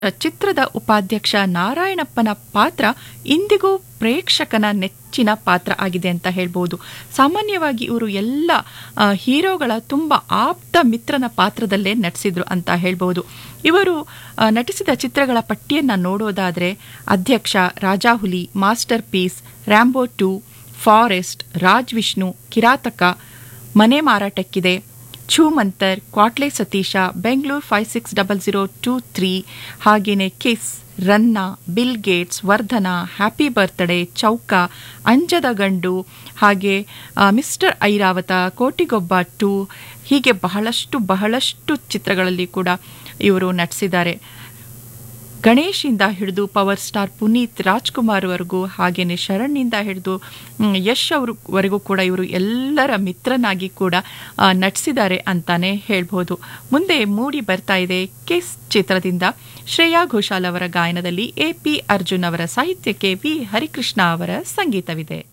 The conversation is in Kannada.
ಚಿತ್ರದ ಉಪಾಧ್ಯಕ್ಷ ನಾರಾಯಣಪ್ಪನ ಪಾತ್ರ ಇಂದಿಗೂ ಪ್ರೇಕ್ಷಕನ ನೆಚ್ಚಿನ ಪಾತ್ರ ಆಗಿದೆ ಅಂತ ಹೇಳ್ಬೋದು ಸಾಮಾನ್ಯವಾಗಿ ಇವರು ಎಲ್ಲ ಆ, ಹೀರೋಗಳ ತುಂಬ ಆಪ್ತ ಮಿತ್ರನ ಪಾತ್ರದಲ್ಲೇ ನಟಿಸಿದ್ರು ಅಂತ ಹೇಳ್ಬೋದು ಇವರು ಆ, ನಟಿಸಿದ ಚಿತ್ರಗಳ ಪಟ್ಟಿಯನ್ನು ನೋಡೋದಾದರೆ Adhyaksha Rajahuli Masterpiece Rambo two Forest Raj Vishnu Kirataka Mane Maratakkide Choomantar Kwatle Satisha Bengaluru five six double zero two three ಹಾಗೆಯೇ Kiss Ranna Bill Gates Vardhana happy birthday Chowka Anjada ಗಂಡು ಹಾಗೆ ಆ, ಮಿಸ್ಟರ್ ಐರಾವತ ಕೋಟಿಗೊಬ್ಬ ಟು ಹೀಗೆ ಬಹಳಷ್ಟು ಬಹಳಷ್ಟು ಚಿತ್ರಗಳಲ್ಲಿ ಕೂಡ ಇವರು ನಟಿಸಿದ್ದಾರೆ ಗಣೇಶಿಂದ ಹಿಡಿದು ಪವರ್ ಸ್ಟಾರ್ ಪುನೀತ್ ರಾಜ್ಕುಮಾರ್ ವರೆಗೂ ಹಾಗೇನೆ ಶರಣ್ನಿಂದ ಹಿಡಿದು ಮ್, ಯಶ್ ಅವ್ರವರೆಗೂ ಕೂಡ ಇವರು ಎಲ್ಲರ ಮಿತ್ರನಾಗಿ ಕೂಡ ಆ, ನಟಿಸಿದ್ದಾರೆ ಅಂತಾನೆ ಹೇಳ್ಬೋದು ಮುಂದೆ ಮೂಡಿ ಬರ್ತಾ ಇದೆ ಕೆಸ್ ಚಿತ್ರದಿಂದ ಶ್ರೇಯಾ ಘೋಷಾಲ್ ಅವರ ಗಾಯನದಲ್ಲಿ ಎ ಪಿ ಅರ್ಜುನ್ ಅವರ ಸಾಹಿತ್ಯಕ್ಕೆ ವಿ ಹರಿಕೃಷ್ಣ ಅವರ ಸಂಗೀತವಿದೆ